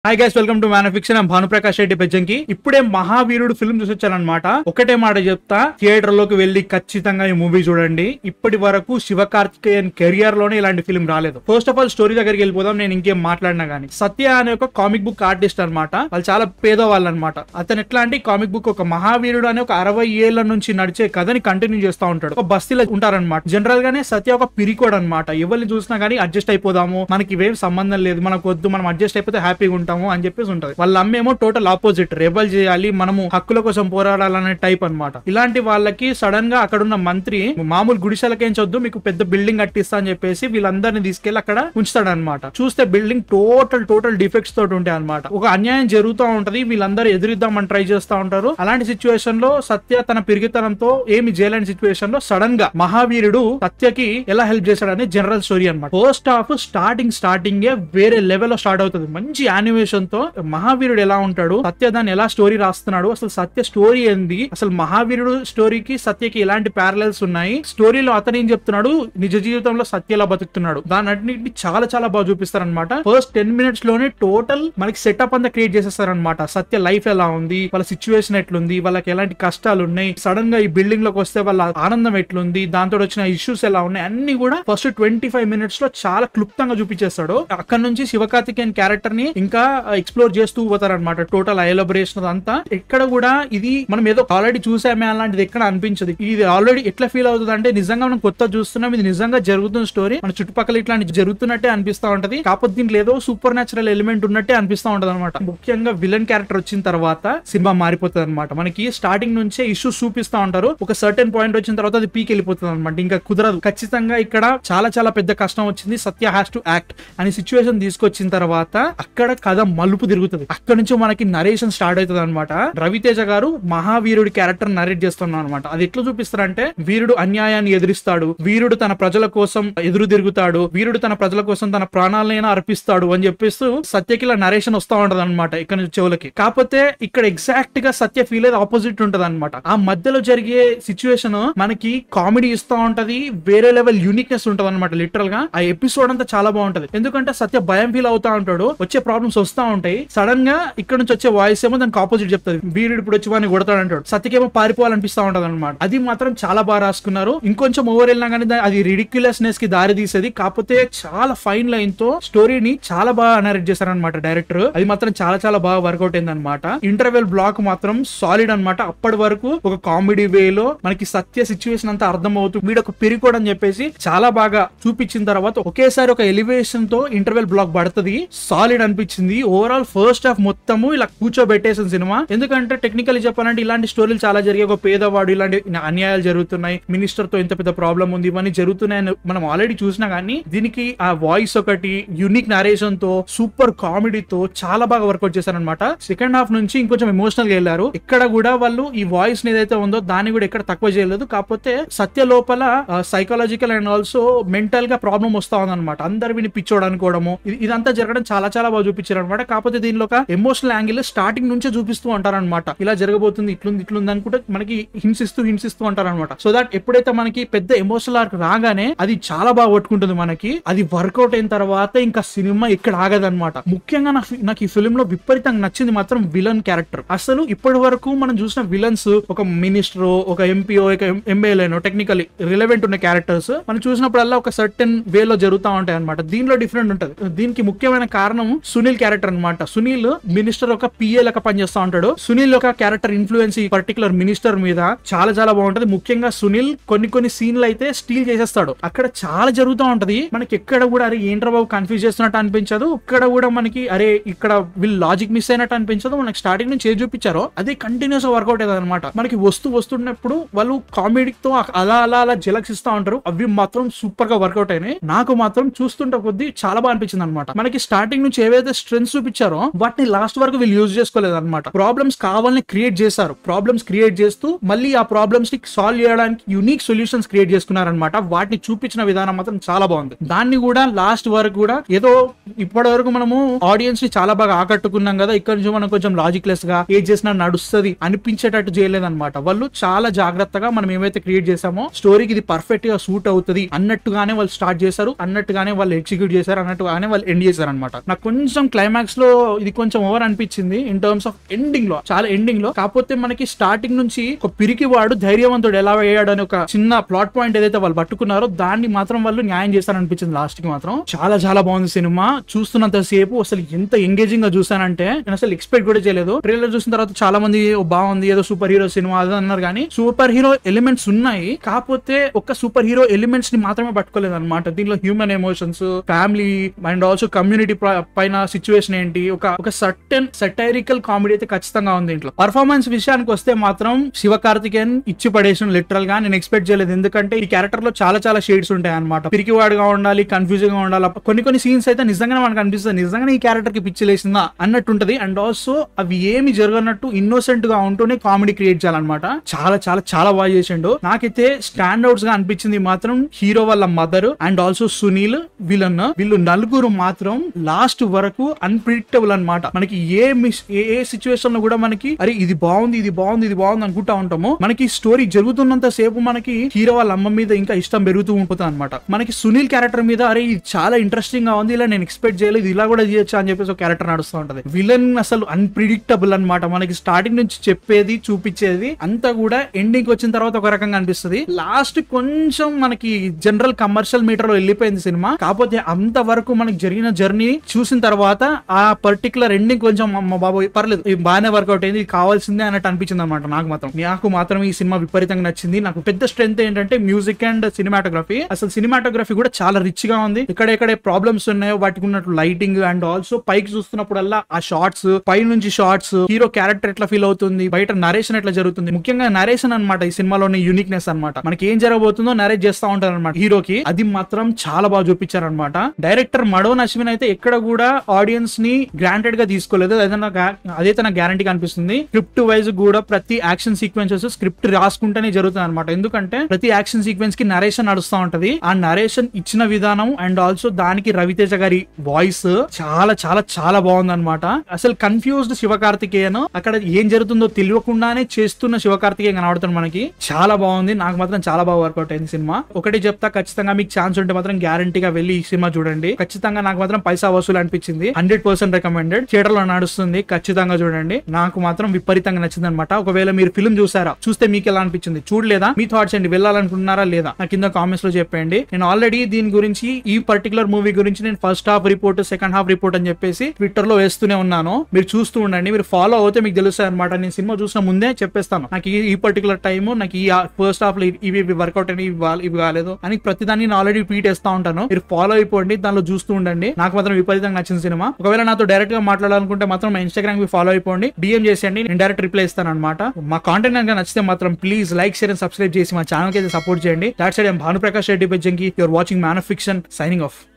hi guys welcome to man fiction Bhanuprakash Reddy పెజ్జంకి ఇప్పుడే Mahaveerudu film చూసి వచ్చానమాట ఒకటే మాట చెప్తా థియేటర్ లోకి వెళ్ళి ఖచ్చితంగా ఈ మూవీ చూడండి ఇప్పటి వరకు శివకార్తికేయన్ కెరియర్ లోనే ఇలాంటి ఫిల్మ్ రాలేదు ఫస్ట్ ఆఫ్ ఆల్ స్టోరీ దగ్గరికి వెళ్ళిపోదాం నేను ఇంకేం మాట్లాడినా గానీ సత్య అనే ఒక కామిక్ బుక్ ఆర్టిస్ట్ అన్నమాట వాళ్ళు చాలా పేదవాళ్ళు అనమాట అతను ఎట్లా అంటే కామిక్ బుక్ ఒక మహావీరుడు అనే ఒక అరవై ఏళ్ల నుంచి నడిచే కథని కంటిన్యూ చేస్తా ఉంటాడు ఒక బస్తీలో ఉంటారనమాట జనరల్ గానే సత్య ఒక పిరికోడ్ అనమాట ఎవరిని చూసినా గానీ అడ్జస్ట్ అయిపోదాము మనకి ఇవేం సంబంధం లేదు మనకు వద్దు మనం అడ్జస్ట్ అయిపోతే హ్యాపీగా ఉంటాము అని చెప్పేసి ఉంటది వాళ్ళ అమ్మేమో టోటల్ ఆపోజిట్ రెబల్ చేయాలి మనము హక్కుల కోసం పోరాడాలనే టైప్ అన్నమాట ఇలాంటి వాళ్ళకి సడన్ గా అక్కడ ఉన్న మంత్రి మామూలు గుడిసెలకేంచొద్దు మీకు పెద్ద బిల్డింగ్ కట్టిస్తా అని చెప్పేసి వీళ్ళందరినీ తీసుకెళ్లి అక్కడ ఉంచుతాడు అనమాట చూస్తే బిల్డింగ్ టోటల్ టోటల్ డిఫెక్ట్స్ తోటి ఉంటాయి అనమాట ఒక అన్యాయం జరుగుతూ ఉంటది వీళ్ళందరూ ఎదురిద్దామని ట్రై చేస్తా ఉంటారు అలాంటి సిచ్యువేషన్ లో సత్య తన పిరిగితనంతో ఏమి చేయలేని సిచ్యువేషన్ లో సడన్ గా మహావీరుడు సత్యకి ఎలా హెల్ప్ చేశాడని జనరల్ స్టోరీ అనమాట ఫస్ట్ హాఫ్ స్టార్టింగ్ స్టార్టింగ్ వేరే లెవెల్ లో స్టార్ట్ అవుతుంది మంచి యానిమేషన్ తో మహావీరుడు ఎలా ఉంటాడు సత్య దాన్ని ఎలా స్టోరీ రాస్తున్నాడు అసలు సత్య స్టోరీ ఏంది అసలు మహావీరుడు స్టోరీకి సత్యకి ఎలాంటి ప్యారలల్స్ ఉన్నాయి స్టోరీలో అతను ఏం చెప్తున్నాడు నిజ జీవితంలో సత్య ఎలా బతుకుతున్నాడు దాని అన్నింటిని చాలా చాలా బాగా చూపిస్తారనమాట ఫస్ట్ టెన్ మినిట్స్ లోనే టోటల్ మనకి సెటప్ అంతా క్రియేట్ చేసేస్తారనమాట సత్య లైఫ్ ఎలా ఉంది వాళ్ళ సిచ్యువేషన్ ఎట్లుంది వాళ్ళకి ఎలాంటి కష్టాలు ఉన్నాయి సడన్ గా ఈ బిల్డింగ్ లోకి వస్తే వాళ్ళ ఆనందం ఎట్లుంది దాంతో వచ్చిన ఇష్యూస్ ఎలా ఉన్నాయి అన్ని కూడా ఫస్ట్ ట్వంటీ ఫైవ్ మినిట్స్ లో చాలా క్లుప్తంగా చూపించేస్తాడు అక్కడ నుంచి శివకార్తికేయన్ క్యారెక్టర్ ని ఇంకా ఎక్స్ప్లోర్ చేస్తూ పోతారనమాట టోటల్ ఎలబరేషన్ అంతా ఎక్కడ కూడా ఇది మనం ఏదో ఆల్రెడీ చూసామే అలాంటిది ఎక్కడ అనిపించదు ఇది ఆల్రెడీ ఎట్లా ఫీల్ అవుతుంది అంటే నిజంగా మనం కొత్త చూస్తున్నాం ఇది నిజంగా జరుగుతున్న స్టోరీ మన చుట్టుపక్కల ఇట్లాంటి జరుగుతున్నట్టే అనిపిస్తా ఉంటది కాకపోతే దీంట్లో ఏదో సూపర్ న్యాచురల్ ఎలిమెంట్ ఉన్నట్టే అనిపిస్తా ఉంటది అనమాట ముఖ్యంగా విలన్ క్యారెక్టర్ వచ్చిన తర్వాత సినిమా మారిపోతుంది అనమాట మనకి స్టార్టింగ్ నుంచే ఇష్యూస్ చూపిస్తా ఉంటారు ఒక సర్టెన్ పాయింట్ వచ్చిన తర్వాత అది పీక్ వెళ్ళిపోతుంది అనమాట ఇంకా కుదరదు ఖచ్చితంగా ఇక్కడ చాలా చాలా పెద్ద కష్టం వచ్చింది సత్య హ్యాస్ టు యాక్ట్ అనే సిచ్యువేషన్ తీసుకొచ్చిన తర్వాత అక్కడ కథ మలుపు తిరుగుతుంది అక్కడ నుంచి మనకి నరేషన్ స్టార్ట్ అవుతుంది అనమాట రవితేజ గారు మహావీరుడి క్యారెక్టర్ నరేట్ చేస్తున్నాం అనమాట అది ఎట్లా చూపిస్తారంటే వీరుడు అన్యాయాన్ని ఎదిరిస్తాడు వీరుడు తన ప్రజల కోసం ఎదురు తిరుగుతాడు వీరుడు తన ప్రజల కోసం తన ప్రాణాలైనా అర్పిస్తాడు అని చెప్పేస్తూ సత్యకి ఇలా నరేషన్ వస్తా ఉంటది అనమాట ఇక్కడ నుంచి చెవులకి కాకపోతే ఇక్కడ ఎగ్జాక్ట్ గా సత్య ఫీల్ అయితే ఆపోజిట్ ఉంటది అనమాట ఆ మధ్యలో జరిగే సిచ్యువేషన్ మనకి కామెడీ ఇస్తా ఉంటది వేరే లెవెల్ యూనిక్నెస్ ఉంటది అనమాట లిటరల్ గా ఆ ఎపిసోడ్ అంతా చాలా బాగుంటది ఎందుకంటే సత్య భయం ఫీల్ అవుతా ఉంటాడు వచ్చే ప్రాబ్లమ్స్ వస్తా ఉంటాయి సడన్ గా ఇక్కడ నుంచి వచ్చే వాయిస్ ఏమో దానికి ఆపోజిట్ చెప్తుంది వీరుడు ఇప్పుడు వచ్చి వాడిని కొడతాడు అంటాడు సత్యకేమో పారిపోవాలనిపిస్తా ఉంటది అనమాట అది మాత్రం చాలా బాగా రాసుకున్నారు ఇంకొంచెం ఓవర్ వెళ్ళినా కానీ దా- అది రిడిక్యులస్నెస్ కి దారి తీసేది కాకపోతే చాలా ఫైన్ లైన్ తో స్టోరీని చాలా బాగా అనరేట్ చేశారనమాట డైరెక్టర్ అది మాత్రం చాలా చాలా బాగా వర్కౌట్ అయింది అనమాట ఇంటర్వెల్ బ్లాక్ మాత్రం సాలిడ్ అన్నమాట అప్పటి వరకు ఒక కామెడీ వేలో మనకి సత్య సిచ్యువేషన్ అంతా అర్థం అవుతుంది వీడు ఒక పెరికోడ్ అని చెప్పేసి చాలా బాగా చూపించిన తర్వాత ఒకేసారి ఒక ఎలివేషన్ తో ఇంటర్వెల్ బ్లాక్ పడుతుంది సాలిడ్ అనిపించింది ఓవరాల్ ఫస్ట్ హాఫ్ మొత్తము ఇలా కూర్చోబెట్టేసిన సినిమా ఎందుకంటే టెక్నికల్ చెప్పాలంటే ఇలాంటి స్టోరీలు చాలా జరిగాయి ఒక పేదవాడు ఇలాంటి అన్యాయాలు జరుగుతున్నాయి మినిస్టర్ తో ఇంత పెద్ద ప్రాబ్లం ఉంది ఇవన్నీ జరుగుతున్నాయని మనం ఆల్రెడీ చూసినా కానీ దీనికి ఆ వాయిస్ ఒకటి యూనిక్ నరేషన్ తో సూపర్ కామెడీతో చాలా బాగా వర్కౌట్ చేశారనమాట సెకండ్ హాఫ్ నుంచి ఇంకొంచెం ఎమోషనల్ గా వెళ్ళారు ఇక్కడ కూడా వాళ్ళు ఈ వాయిస్ ఏదైతే ఉందో దాన్ని కూడా ఎక్కడ తక్కువ చేయలేదు కాకపోతే సత్య లోపల సైకాలజికల్ అండ్ ఆల్సో మెంటల్ గా ప్రాబ్లం వస్తా ఉందన్నమాట అందరు విని పిచ్చోడు అనుకోవడము ఇది- ఇదంతా జరగడం చాలా చాలా బాగా చూపించారు అనమాట కాకపోతే దీనిలో ఒక ఎమోషనల్ యాంగిల్ స్టార్టింగ్ నుంచే చూపిస్తూ ఉంటారన్నమాట ఇలా జరగబోతుంది ఇట్లుంది ఇట్లుంది అనుకుంటే మనకి హింసిస్తూ హింసిస్తూ ఉంటారన్నమాట సో దట్ ఎప్పుడైతే మనకి పెద్ద ఎమోషనల్ ఆర్క్ రాగానే అది చాలా బాగా పట్టుకుంటుంది మనకి అది వర్కౌట్ అయిన తర్వాత ఇంకా సినిమా ఇక్కడ ఆగదన్నమాట ముఖ్యంగా నా ఫి- నాకు ఈ ఫిల్మ్ లో విపరీతంగా నచ్చింది మాత్రం విలన్ క్యారెక్టర్ అసలు ఇప్పటి వరకు మనం చూసిన విలన్స్ ఒక మినిస్టర్ ఒక ఎంపీఓ ఒక ఎమ్మెల్యేనో టెక్నికలీ రిలవెంట్ ఉన్న క్యారెక్టర్స్ మనం చూసినప్పుడల్లా ఒక సర్టెన్ వేలో జరుగుతూ ఉంటాయి అనమాట దీనిలో డిఫరెంట్ ఉంటది దీనికి ముఖ్యమైన కారణం సునీల్ క్యారెక్టర్ అన్నమాట సునీల్ మినిస్టర్ ఒక పిఏ లెక్క పనిచేస్తా ఉంటాడు సునీల్ యొక్క క్యారెక్టర్ ఇన్ఫ్లుయెన్స్ ఈ పర్టికులర్ మినిస్టర్ మీద చాలా చాలా బాగుంటది ముఖ్యంగా సునీల్ కొన్ని కొన్ని సీన్లు అయితే స్టీల్ చేసేస్తాడు అక్కడ చాలా జరుగుతూ ఉంటది మనకి ఎక్కడ కూడా అరే ఏంట్రా బాబు కన్ఫ్యూజ్ చేస్తున్నట్టు అనిపించదు ఇక్కడ కూడా మనకి అరే ఇక్కడ వీళ్ళు లాజిక్ మిస్ అయినట్టు అనిపించదు మనకి స్టార్టింగ్ నుంచి ఏది చూపించారో అది కంటిన్యూస్ గా వర్కౌట్ అవుతుంది అనమాట మనకి వస్తూ వస్తున్నప్పుడు వాళ్ళు కామెడీతో అలా అలా అలా జలక్స్ ఇస్తా ఉంటారు అవి మాత్రం సూపర్ గా వర్కౌట్ అయినాయి నాకు మాత్రం చూస్తుంటే కొద్దీ చాలా బాగా అనిపించింది అనమాట మనకి స్టార్టింగ్ నుంచి ఏవైతే స్ట్రెంగ్స్ చూపించారో వాటిని లాస్ట్ వరకు వీళ్ళు యూజ్ చేసుకోలేదు అనమాట ప్రాబ్లమ్స్ కావాలని క్రియేట్ చేశారు ప్రాబ్లమ్స్ క్రియేట్ చేస్తూ మళ్ళీ ఆ ప్రాబ్లమ్స్ ని సాల్వ్ చేయడానికి యూనిక్ సొల్యూషన్స్ క్రియేట్ చేసుకున్నారనమాట వాటిని చూపించిన విధానం మాత్రం చాలా బాగుంది దాన్ని కూడా లాస్ట్ వరకు కూడా ఏదో ఇప్పటి వరకు మనము ఆడియన్స్ ని చాలా బాగా ఆకట్టుకున్నాం కదా ఇక్కడ నుంచి మనం కొంచెం లాజిక్ లెస్ గా ఏది చేసినా నడుస్తుంది అనిపించేటట్టు చేయలేదన్నమాట వాళ్ళు చాలా జాగ్రత్తగా మనం ఏమైతే క్రియేట్ చేసామో స్టోరీకి ఇది పర్ఫెక్ట్ గా సూట్ అవుతుంది అన్నట్టుగానే వాళ్ళు స్టార్ట్ చేశారు అన్నట్టుగానే వాళ్ళు ఎగ్జిక్యూట్ చేశారు అన్నట్టుగానే వాళ్ళు ఎండ్ చేశారు అనమాట నాకు కొంచెం క్లైమాక్స్ క్లైమాక్స్ లో ఇది కొంచెం ఓవర్ అనిపించింది ఇన్ టర్మ్స్ ఆఫ్ ఎండింగ్ లో చాలా ఎండింగ్ లో కాకపోతే మనకి స్టార్టింగ్ నుంచి ఒక పిరికి వాడు ధైర్యవంతుడు ఎలా అయ్యాడు అని ఒక చిన్న ప్లాట్ పాయింట్ ఏదైతే వాళ్ళు పట్టుకున్నారో దాన్ని మాత్రం వాళ్ళు న్యాయం చేస్తారనిపించింది లాస్ట్ కి మాత్రం చాలా చాలా బాగుంది సినిమా చూస్తున్నంత సేపు అసలు ఎంత ఎంగేజింగ్ గా చూసానంటే నేను అసలు ఎక్స్పెక్ట్ కూడా చేయలేదు ట్రైలర్ చూసిన తర్వాత చాలా మంది "ఓ, బాగుంది ఏదో సూపర్ హీరో సినిమా అది అన్నారు కానీ సూపర్ హీరో ఎలిమెంట్స్ ఉన్నాయి కాకపోతే ఒక సూపర్ హీరో ఎలిమెంట్స్ ని మాత్రమే పట్టుకోలేదు అనమాట దీనిలో human emotions family and also community పైన సిచ్యువేషన్ ఏంటి ఒక ఒక సర్టెన్ సెటైరికల్ కామెడీ అయితే ఖచ్చితంగా ఉంది ఇంట్లో పర్ఫార్మెన్స్ విషయానికి వస్తే మాత్రం శివ కార్తికేయన్ ఇచ్చి పడేసిన లిటరల్ గా నేను ఎక్స్పెక్ట్ చేయలేదు ఎందుకంటే ఈ క్యారెక్టర్ లో చాలా చాలా షేడ్స్ ఉంటాయి అనమాట పిరికివాడుగా ఉండాలి కన్ఫ్యూజింగ్ గా ఉండాలి కొన్ని కొన్ని సీన్స్ అయితే నిజంగా మనకు అనిపిస్తుంది నిజంగానే ఈ క్యారెక్టర్ కి పిచ్చి లేసిందా అన్నట్టు ఉంటది అండ్ ఆల్సో అవి ఏమి జరగనట్టు ఇన్నోసెంట్ గా ఉంటూనే కామెడీ క్రియేట్ చేయాలన్నమాట చాలా చాలా చాలా బాగా చేసిండు నాకైతే స్టాండ్ అవుట్స్ గా అనిపించింది మాత్రం హీరో వాళ్ళ mother and also Sunil villain వీళ్ళు నలుగురు మాత్రం లాస్ట్ వరకు అన్ప్రిడిక్టబుల్ అన్నమాట మనకి ఏ మిస్ ఏ ఏ సిచ్యువేషన్ లో కూడా మనకి అరే ఇది బాగుంది ఇది బాగుంది ఇది బాగుంది అనుకుంటా ఉంటాము మనకి స్టోరీ జరుగుతున్నంత సేపు మనకి హీరో వాళ్ళ అమ్మ మీద ఇంకా ఇష్టం పెరుగుతూ ఉంటుంది అనమాట మనకి సునీల్ క్యారెక్టర్ మీద అరే ఇది చాలా ఇంట్రెస్టింగ్ గా ఉంది ఇలా నేను ఎక్స్పెక్ట్ చేయలేదు ఇలా కూడా చేయొచ్చు అని చెప్పేసి ఒక క్యారెక్టర్ నడుస్తూ ఉంటది విలన్ అసలు అన్ప్రిడిక్టబుల్ అన్నమాట మనకి స్టార్టింగ్ నుంచి చెప్పేది చూపించేది అంతా కూడా ఎండింగ్ వచ్చిన తర్వాత ఒక రకంగా అనిపిస్తుంది లాస్ట్ కొంచెం మనకి జనరల్ కమర్షియల్ మీటర్ లో వెళ్ళిపోయింది సినిమా కాకపోతే అంత వరకు మనకి జరిగిన జర్నీ చూసిన తర్వాత ఆ పర్టికులర్ ఎండింగ్ కొంచెం అమ్మ బాబు పర్లేదు ఇది బాగానే వర్కౌట్ అయింది ఇది కావాల్సిందే అన్నట్టు అనిపించింది అనమాట నాకు మాత్రం నాకు మాత్రం ఈ సినిమా విపరీతంగా నచ్చింది నాకు పెద్ద స్ట్రెంత్ ఏంటంటే మ్యూజిక్ అండ్ సినిమాటోగ్రఫీ అసలు సినిమాటోగ్రఫీ కూడా చాలా రిచ్ గా ఉంది ఎక్కడెక్కడ ప్రాబ్లమ్స్ ఉన్నాయో వాటికి ఉన్నట్టు లైటింగ్ అండ్ ఆల్సో పైకి చూస్తున్నప్పుడల్లా ఆ షార్ట్స్ పై నుంచి షార్ట్స్ హీరో క్యారెక్టర్ ఎట్లా ఫీల్ అవుతుంది బయట నరేషన్ ఎట్లా జరుగుతుంది ముఖ్యంగా నరేషన్ అన్నమాట ఈ సినిమాలోని యూనిక్నెస్ అన్నమాట మనకి ఏం జరగబోతుందో నరేట్ చేస్తా ఉంటారు అనమాట హీరోకి అది మాత్రం చాలా బాగా చూపించారనమాట డైరెక్టర్ మడోన్ అశ్విన్ అయితే ఎక్కడ కూడా ఆడియన్స్ ని గ్రాంటెడ్ గా తీసుకోలేదు అదైతే నాకు అదైతే నాకు గ్యారంటీ కనిపిస్తుంది స్క్రిప్ట్ వైజ్ కూడా ప్రతి యాక్షన్ సీక్వెన్సెస్ స్క్రిప్ట్ రాసుకుంటేనే జరుగుతుంది అనమాట ఎందుకంటే ప్రతి యాక్షన్ సీక్వెన్స్ కి నరేషన్ నడుస్తూ ఉంటది ఆ నరేషన్ ఇచ్చిన విధానం అండ్ ఆల్సో దానికి రవితేజ గారి వాయిస్ చాలా చాలా చాలా బాగుంది అనమాట అసలు కన్ఫ్యూజ్డ్ శివకార్తికేయన్ అక్కడ ఏం జరుగుతుందో తెలియకుండానే చేస్తున్న శివకార్తికేయన్ కనబడుతుంది మనకి చాలా బాగుంది నాకు మాత్రం చాలా బాగా వర్కౌట్ అయింది సినిమా ఒకటి చెప్తా ఖచ్చితంగా మీకు ఛాన్స్ ఉంటే మాత్రం గ్యారంటీగా వెళ్ళి ఈ సినిమా చూడండి ఖచ్చితంగా నాకు మాత్రం పైసా వసూలు అనిపించింది హండ్రెడ్ పర్సెంట్ రికమెండెడ్ థియేటర్ లో నడుస్తుంది ఖచ్చితంగా చూడండి నాకు మాత్రం విపరీతంగా నచ్చింది అనమాట ఒకవేళ మీరు ఫిల్మ్ చూసారా చూస్తే మీకు ఎలా అనిపించింది చూడలేదా మీ థాట్స్ ఏంటి వెళ్ళాలనుకుంటున్నారా లేదా నా కింద కామెంట్స్ లో చెప్పండి నేను ఆల్రెడీ దీని గురించి ఈ పర్టికులర్ మూవీ గురించి నేను first half report second half report అని చెప్పేసి ట్విట్టర్ లో వేస్తూనే ఉన్నాను మీరు చూస్తూ ఉండండి మీరు ఫాలో అవుతే మీకు తెలుస్తాయి అనమాట నేను సినిమా చూసిన ముందే చెప్పేస్తాను నాకు ఈ- ఈ పర్టికులర్ టైం నాకు ఈ ఫస్ట్ హాఫ్ లో ఇవి ఇవి వర్కౌట్ అని ఇవి కాలే- ఇవి కాలేదు అని ప్రతిదాన్ని నేను ఆల్రెడీ ట్వీట్ వేస్తా ఉంటాను మీరు ఫాలో అయిపోండి దానిలో చూస్తూ ఉండండి నాకు మాత్రం విపరీతంగా నచ్చిన సినిమా ఒకవేళ నాతో డైరెక్ట్ గా మాట్లాడాలనుకుంటే మాత్రం మా ఇన్స్టాగ్రామ్ కి ఫాలో అయిపోండి డిఎం చేసేయండి నేను డైరెక్ట్ రిప్లై ఇస్తాను అనమాట మా కాంటెంట్ కనుక నచ్చితే మాత్రం please like share and subscribe చేసి మా ఛానల్ కి అయితే సపోర్ట్ చేయండి that side Bhanuprakash Reddy Bejjanki your watching man of fiction signing of